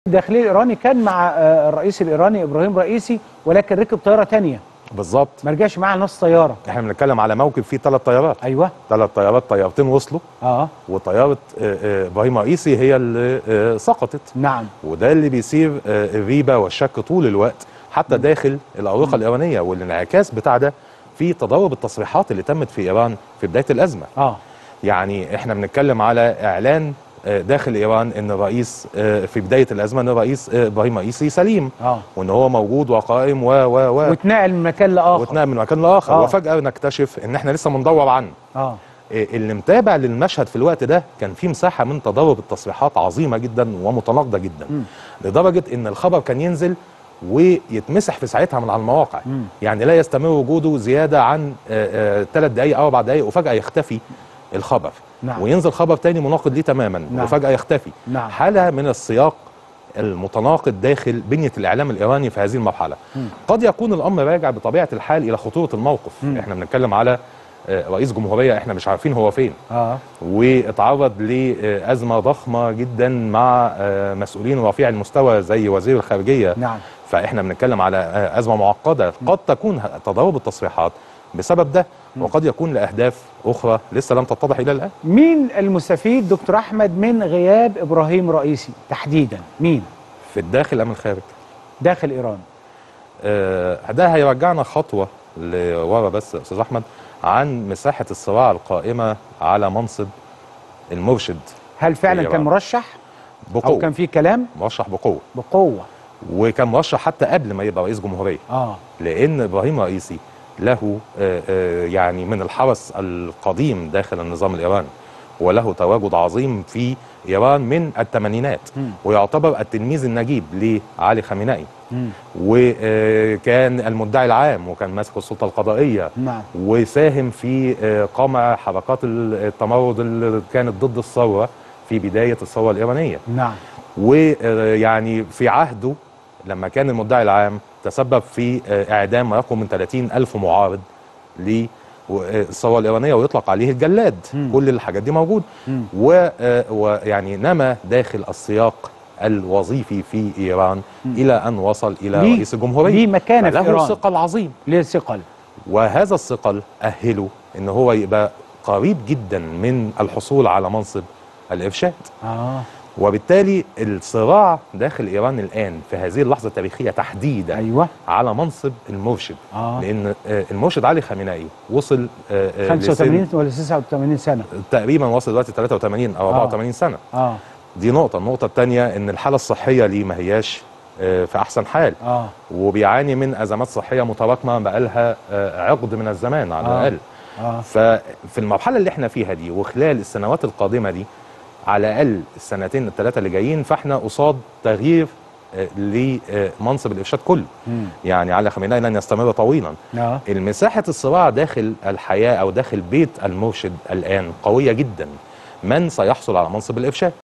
الداخليه الايراني كان مع آه، الرئيس الايراني ابراهيم رئيسي ولكن ركب طياره تانية بالظبط ما رجعش معاه نفس طياره احنا بنتكلم على موكب فيه ثلاث طيارات ايوه ثلاث طيارات طيارتين وصلوا اه وطياره آه، آه، ابراهيم رئيسي هي اللي آه، سقطت نعم وده اللي بيثير آه، الريبه والشك طول الوقت حتى داخل الاروقه الايرانيه والانعكاس بتاع ده في تضارب التصريحات اللي تمت في ايران في بدايه الازمه اه يعني احنا بنتكلم على اعلان آه، داخل ايران ان الرئيس آه، في بدايه الازمه ان الرئيس آه، ابراهيم رئيسي سليم اه وان هو موجود وقائم و و و واتنقل من مكان لاخر واتنقل من مكان لاخر آه. وفجاه نكتشف ان احنا لسه بندور عنه اه إيه اللي متابع للمشهد في الوقت ده كان في مساحه من تضارب التصريحات عظيمه جدا ومتناقضه جدا مم. لدرجه ان الخبر كان ينزل ويتمسح في ساعتها من على المواقع مم. يعني لا يستمر وجوده زياده عن ثلاث دقائق او اربع دقائق وفجاه يختفي الخبر نعم. وينزل خبر تاني مناقض ليه تماما نعم. وفجاه يختفي نعم. حاله من السياق المتناقض داخل بنيه الاعلام الايراني في هذه المرحله مم. قد يكون الامر راجع بطبيعه الحال الى خطوره الموقف مم. احنا بنتكلم على آه، رئيس جمهوريه احنا مش عارفين هو فين اه واتعرض لأزمة ضخمة جدا مع آه، مسؤولين رفيع المستوى زي وزير الخارجية نعم فإحنا بنتكلم على آه، أزمة معقدة قد تكون ه- تضارب التصريحات بسبب ده وقد يكون لأهداف أخرى لسه لم تتضح إلى الآن مين المستفيد دكتور احمد من غياب ابراهيم رئيسي تحديدا مين في الداخل أم الخارج داخل ايران آه، ده هيرجعنا خطوة لورا بس يا أستاذ أحمد عن مساحة الصراع القائمة على منصب المرشد هل فعلا إيران. كان مرشح او بقوة كان في كلام مرشح بقوة بقوه وكان مرشح حتى قبل ما يبقى رئيس جمهورية اه لان ابراهيم رئيسي له آه، آه، يعني من الحرس القديم داخل النظام الايراني وله تواجد عظيم في ايران من الثمانينات مم. ويعتبر التلميذ النجيب لعلي خامنئي مم. وكان المدعي العام وكان ماسك السلطه القضائيه نعم وساهم في آه، قمع حركات التمرد اللي كانت ضد الثوره في بدايه الثوره الايرانيه نعم ويعني في عهده لما كان المدعي العام تسبب في آه، اعدام ما يقرب من 30 الف معارض للثوره الايرانيه ويطلق عليه الجلاد مم. كل الحاجات دي موجود مم. و- آه، ويعني نما داخل السياق الوظيفي في ايران الى ان وصل الى ليه- رئيس الجمهوريه ليه مكانة في له إيران. ثقل عظيم ليه ثقل وهذا الثقل اهله ان هو يبقى قريب جدا من الحصول على منصب الارشاد اه وبالتالي الصراع داخل ايران الان في هذه اللحظه التاريخيه تحديدا ايوه على منصب المرشد اه لان آه، المرشد علي خامنئي وصل آه، آه، 85 لسن- ولا 89 سنه تقريبا وصل دلوقتي 83 او آه. 84 سنه اه دي نقطه النقطه الثانيه ان الحاله الصحيه ليه ما هياش آه، في احسن حال اه وبيعاني من ازمات صحيه متراكمه بقالها آه، عقد من الزمان على آه. الاقل اه ففي المرحله اللي احنا فيها دي وخلال السنوات القادمه دي على الاقل السنتين الثلاثه اللي جايين فاحنا قصاد تغيير آه، لمنصب الارشاد كله مم. يعني علي خامنئي لن يستمر طويلا اه المساحه الصراع داخل الحياه او داخل بيت المرشد الان قويه جدا من سيحصل على منصب الارشاد